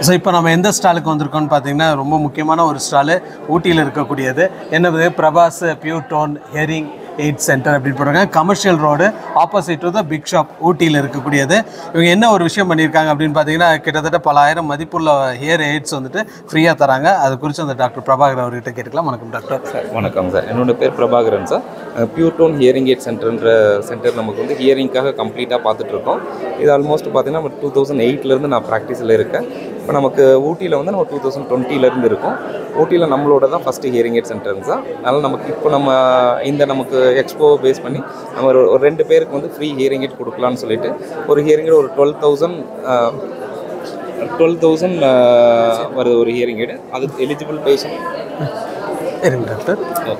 so இப்போ நம்ம எந்த ஸ்டாலுக்கு வந்திருக்கோம்னு பார்த்தீங்கன்னா ரொம்ப முக்கியமான ஒரு ஸ்டாலு ஊட்டியில் இருக்கக்கூடியது என்னது Prabhas pure tone hearing aid centre அப்படின்னு போடுறாங்க commercial road opposite to the big shop ஊட்டியில் இருக்கக்கூடியது இவங்க என்ன ஒரு விஷயம் பண்ணியிருக்காங்க அப்படின்னு பார்த்தீங்கன்னா கிட்டத்தட்ட பல ஆயிரம் மதிப்புள்ள ஹேர் எய்ட்ஸ் வந்துட்டு ஃப்ரீயாக தராங்க அது குறித்து அந்த டாக்டர் பிரபாகர் அவர்கிட்ட கேட்டுக்கலாம் வணக்கம் டாக்டர் சார் வணக்கம் சார் என்னோட பேர் Prabhakaran sir pure tone hearing aid சென்டர்ன்ற சென்டர் நமக்கு வந்து ஹியரிங்காக கம்ப்ளீட்டாக பார்த்துட்டு இருக்கோம் இது ஆல்மோஸ்ட் பார்த்தீங்கன்னா நம்ம டூ தௌசண்ட் எயிட்லேருந்து நான் ப்ராக்டிஸில் இருக்கேன் இப்போ நமக்கு ஊட்டியில் வந்து நம்ம டூ தௌசண்ட் டுவெண்ட்டிலேருந்து இருக்கோம் ஊட்டியில் நம்மளோட தான் ஃபஸ்ட்டு ஹியரிங் எய்ட் சென்டருங்க சார் அதனால் நமக்கு இப்போ நம்ம இந்த நமக்கு எக்ஸ்போ பேஸ் பண்ணி நம்ம ஒரு ஒரு ரெண்டு பேருக்கு வந்து ஃப்ரீ ஹியரிங் எய்ட் கொடுக்கலான்னு சொல்லிட்டு ஒரு ஹியரிங் எய்ட் ஒரு டுவெல் தௌசண்ட் டுவெல் தௌசண்ட் வருது ஒரு ஹியரிங் எய்டு அது எலிஜிபிள் பேஷண்ட் இருங்க டாக்டர்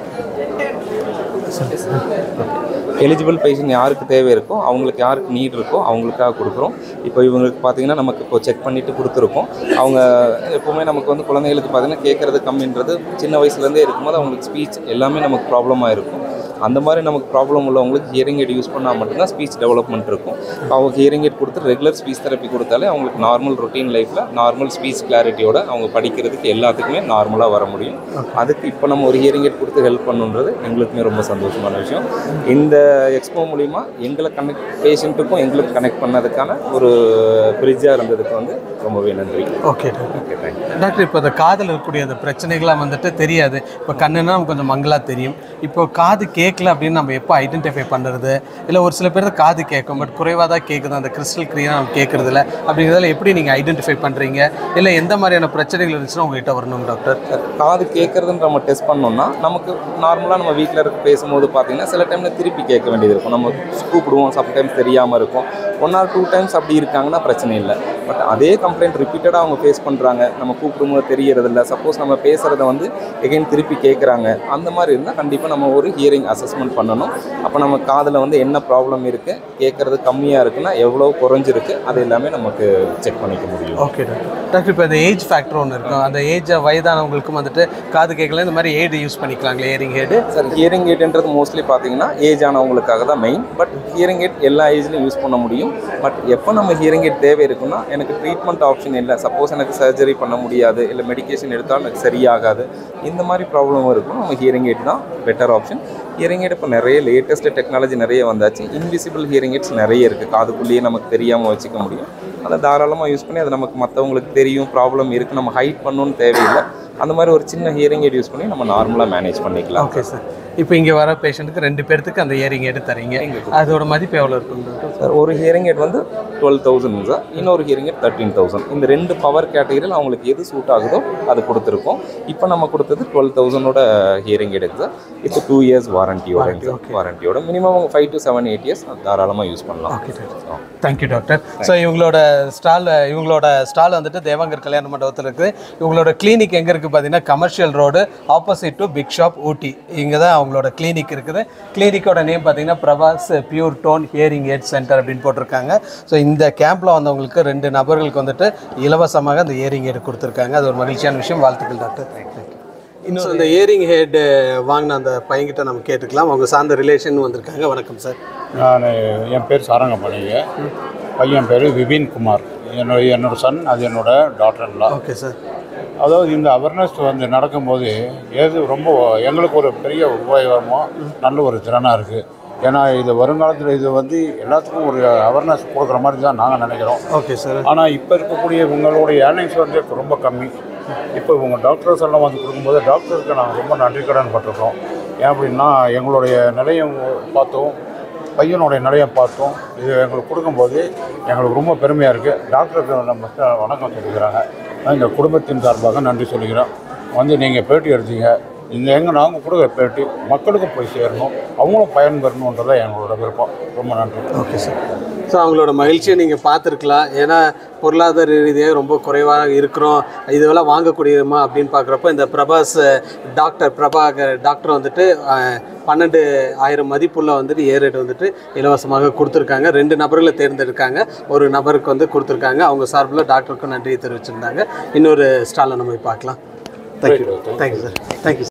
எலிஜிபிள் பேஷண்ட் யாருக்கு தேவை இருக்கோ அவங்களுக்கு யாருக்கு நீட் இருக்கோ அவங்களுக்காக கொடுக்குறோம் இப்போ இவங்களுக்கு பார்த்தீங்கன்னா நமக்கு இப்போ செக் பண்ணிவிட்டு கொடுத்துருக்கோம் அவங்க எப்போவுமே நமக்கு வந்து குழந்தைகளுக்கு பார்த்தீங்கன்னா கேட்குறது கம்மின்றது சின்ன வயசுலேருந்தே இருக்கும்போது அவங்களுக்கு ஸ்பீச் எல்லாமே நமக்கு ப்ராப்ளமாக இருக்கும் அந்த மாதிரி நமக்கு ப்ராப்ளம் உள்ளவங்களுக்கு ஹியரிங் எய்ட் யூஸ் பண்ணால் மட்டும்தான் ஸ்பீச் டெவலப்மெண்ட் இருக்கும் அவங்க ஹியரிங் எய்ட் கொடுத்து ரெகுலர் ஸ்பீச் தெரப்பி கொடுத்தாலே அவங்களுக்கு நார்மல் ரொட்டீன் லைஃப்பில் நார்மல் ஸ்பீச் கிளாரிட்டியோட அவங்க படிக்கிறதுக்கு எல்லாத்துக்குமே நார்மலாக வர முடியும் அதுக்கு இப்போ நம்ம ஒரு ஹியரிங் எய்ட் கொடுத்து ஹெல்ப் பண்ணுன்றது எங்களுக்குமே ரொம்ப சந்தோஷமான விஷயம் இந்த எக்ஸ்போ மூலிமா எங்களை கனெக்ட் பேஷண்ட்டுக்கும் எங்களுக்கு கனெக்ட் பண்ணதுக்கான ஒரு பிரிட்ஜாக இருந்ததுக்கு வந்து ரொம்பவே நன்றி okay doctor okay thank you doctor இப்போ இந்த காதில் இருக்கக்கூடிய அந்த பிரச்சனைகள்லாம் வந்துட்டு தெரியாது இப்போ கண்ணுனா நமக்கு கொஞ்சம் மங்கலாக தெரியும் இப்போ காது கேட்கல அப்படின்னு நம்ம எப்போ ஐடென்டிஃபை பண்ணுறது இல்லை ஒரு சில பேர் காது கேட்கும் பட் குறைவாக தான் கேட்குது அந்த கிறிஸ்டல் கிளியராக நம்ம கேட்குறது இல்லை அப்படிங்கிறதுல எப்படி நீங்கள் ஐடென்டிஃபை பண்ணுறீங்க இல்லை எந்த மாதிரியான பிரச்சனைகள் இருந்துச்சுன்னா உங்ககிட்ட வரணும் டாக்டர் காது கேட்குறதுன்னு நம்ம டெஸ்ட் பண்ணோம்னா நமக்கு நார்மலாக நம்ம வீட்டில் இருக்க பேசும்போது பார்த்தீங்கன்னா சில டைமில் திருப்பி கேட்க வேண்டியது இருக்கும் நம்ம கூப்பிடுவோம் சம்டைம்ஸ் தெரியாமல் இருக்கும் ஒன் ஆர் டூ டைம்ஸ் அப்படி இருக்காங்கன்னா பிரச்சனை இல்லை பட் அதே கம்ப்ளைண்ட் ரிப்பீட்டடாக அவங்க ஃபேஸ் பண்ணுறாங்க நம்ம கூப்பிடும்போது தெரியறதில்ல சப்போஸ் நம்ம பேசுகிறத வந்து எகைன் திருப்பி கேட்குறாங்க அந்த மாதிரி இருந்தால் கண்டிப்பாக நம்ம ஒரு ஹியரிங் அசஸ்மெண்ட் பண்ணணும் அப்போ நம்ம காதில் வந்து என்ன ப்ராப்ளம் இருக்குது கேட்குறது கம்மியாக இருக்குன்னா எவ்வளோ குறைஞ்சிருக்கு அது எல்லாமே நமக்கு செக் பண்ணிக்க முடியும் ஓகே டாக்டர் டாக்டர் இப்போ இந்த ஏஜ் ஃபேக்டர் ஒன்று இருக்கும் அந்த ஏஜ் வயதானவங்களுக்கும் வந்துட்டு காது கேட்கல இந்த மாதிரி ஏடு யூஸ் பண்ணிக்கலாங்களே ஏரிங் ஹேடு சார் ஹியரிங் எய்ட்ன்றது மோஸ்ட்லி பார்த்தீங்கன்னா ஏஜ் ஆனவங்களுக்காக தான் மெயின் பட் ஹியரிங் எய்ட் எல்லா ஏஜ்லையும் யூஸ் பண்ண முடியும் பட் எப்போ நம்ம ஹியரிங் எய்ட் தேவை இருக்குன்னா எனக்கு ட்ரீட்மெண்ட் ஆப்ஷன் இல்லை சப்போஸ் எனக்கு சர்ஜரி பண்ண முடியாது இல்லை மெடிகேஷன் எடுத்தாலும் எனக்கு சரியாகாது இந்த மாதிரி ப்ராப்ளம் இருக்கும் நம்ம ஹியரிங் எய்ட் தான் பெட்டர் ஆப்ஷன் ஹியரிங் எய்ட் இப்போ நிறைய லேட்டஸ்ட் டெக்னாலஜி நிறைய வந்தாச்சு இன்விசிபிள் ஹியரிங் எய்ட்ஸ் நிறைய இருக்குது காதுக்குள்ளேயே நமக்கு தெரியாமல் வச்சுக்க முடியும் அதை தாராளமாக யூஸ் பண்ணி அது நமக்கு மற்றவங்களுக்கு தெரியும் ப்ராப்ளம் இருக்குது நம்ம ஹைட் பண்ணணும்னு தேவையில்லை அந்த மாதிரி ஒரு சின்ன ஹியரிங் எய்ட் யூஸ் பண்ணி நம்ம நார்மலாக மேனேஜ் பண்ணிக்கலாம் ஓகே சார் இப்போ இங்கே வர பேஷண்ட்டுக்கு ரெண்டு பேர்த்துக்கு அந்த இயரிங் எடு தரீங்க அதோட மதிப்பு எவ்வளோ இருக்கும் டாக்டர் சார் ஒரு ஹியரிங் எட் வந்து டுவெல் தௌசண்ட் சார் இன்னொரு ஹியரிங் எட் தேர்ட்டீன் தௌசண்ட் இந்த ரெண்டு பவர் கேட்டகரியில் அவங்களுக்கு எது சூட் ஆகுதோ அது கொடுத்துருக்கோம் இப்போ நம்ம கொடுத்தது டுவெல் தௌசண்டோட ஹியரிங் எட் சார் இப்போ டூ இயர்ஸ் வாரண்டியோட வாரண்டியோட minimum five to seven eight years தாராளமாக யூஸ் பண்ணலாம் okay doctor thank you doctor so இவங்களோட ஸ்டால் இவங்களோட ஸ்டால் வந்துட்டு தேவாங்கர் கல்யாண மண்டபத்தில் இருக்குது இவங்களோட கிளினிக் எங்கே இருக்குது பார்த்தீங்கன்னா commercial road opposite to big shop Ooty இங்கே தான் அவங்களோட கிளினிக் இருக்குது கிளினிக்கோட நேம் பார்த்தீங்கன்னா Prabhas pure tone hearing aid centre அப்படின்னு போட்டிருக்காங்க ஸோ இந்த கேம்பில் வந்தவங்களுக்கு ரெண்டு நபர்களுக்கு வந்துட்டு இலவசமாக அந்த இயரிங் ஹெட் கொடுத்துருக்காங்க அது ஒரு மகிழ்ச்சியான விஷயம் வாழ்த்துக்கள் டாக்டர் இன்னும் இந்த இயரிங் ஹெட் வாங்கின அந்த பையன்கிட்ட நம்ம கேட்டுக்கலாம் அவங்க சார்ந்த ரிலேஷன் வந்திருக்காங்க வணக்கம் சார் நான் என் பேர் சாரங்கப்பாளைய பையன் பேர் விபின் குமார் என்னோட என்னோட சன் அது என்னோட டாக்டர்லாம் ஓகே சார் அதாவது இந்த அவேர்னஸ் வந்து நடக்கும்போது எது ரொம்ப எங்களுக்கு ஒரு பெரிய உபயோகமாக நல்ல ஒரு திறனாக இருக்குது ஏன்னா இது வருங்காலத்தில் இது வந்து எல்லாத்துக்கும் ஒரு அவேர்னஸ் கொடுக்குற மாதிரி தான் நாங்கள் நினைக்கிறோம் ஓகே சார் ஆனால் இப்போ இருக்கக்கூடிய இவங்களுடைய ஏர்னிங்ஸ் வந்து ரொம்ப கம்மி இப்போ இவங்க டாக்டர்ஸ் எல்லாம் வந்து கொடுக்கும்போது டாக்டருக்கு நாங்கள் ரொம்ப நன்றி கடன் பட்டிருக்கோம் ஏன் அப்படின்னா எங்களுடைய நிலையம் பார்த்தோம் பையனுடைய நிலையை பார்த்தோம் இது எங்களுக்கு கொடுக்கும்போது எங்களுக்கு ரொம்ப பெருமையாக இருக்குது டாக்டருக்கு நம்ம வணக்கம் சொல்லிக்கிறாங்க எங்கள் குடும்பத்தின் சார்பாக நன்றி சொல்லிக்கிறோம் வந்து நீங்கள் பேட்டி எடுத்தீங்க இந்த எங்கள் நாங்கள் கொடுக்குற பேட்டி மக்களுக்கும் போய் சேரணும் அவங்களும் பயன்பெறணுன்றதான் எங்களோட விருப்பம் ரொம்ப நன்றி ஓகே சார் ஸோ அவங்களோட மகிழ்ச்சியை நீங்கள் பார்த்துருக்கலாம் ஏன்னா பொருளாதார ரீதியாக ரொம்ப குறைவாக இருக்கிறோம் இதுவெல்லாம் வாங்கக்கூடியதுமா அப்படின்னு பார்க்குறப்ப இந்த பிரபாஸ் டாக்டர் பிரபாகர் டாக்டர் வந்துட்டு அஹ், பன்னெண்டு ஆயிரம் மதிப்புள்ள வந்துட்டு ஏரேட் வந்துட்டு இலவசமாக கொடுத்துருக்காங்க ரெண்டு நபர்களை தேர்ந்தெடுக்காங்க ஒரு நபருக்கு வந்து கொடுத்துருக்காங்க அவங்க சார்பில் டாக்டருக்கு நன்றியை தெரிவிச்சிருந்தாங்க இன்னொரு ஸ்டாலில் நம்ம போய் பார்க்கலாம் தேங்க்யூ தேங்க்யூ சார் தேங்க்யூ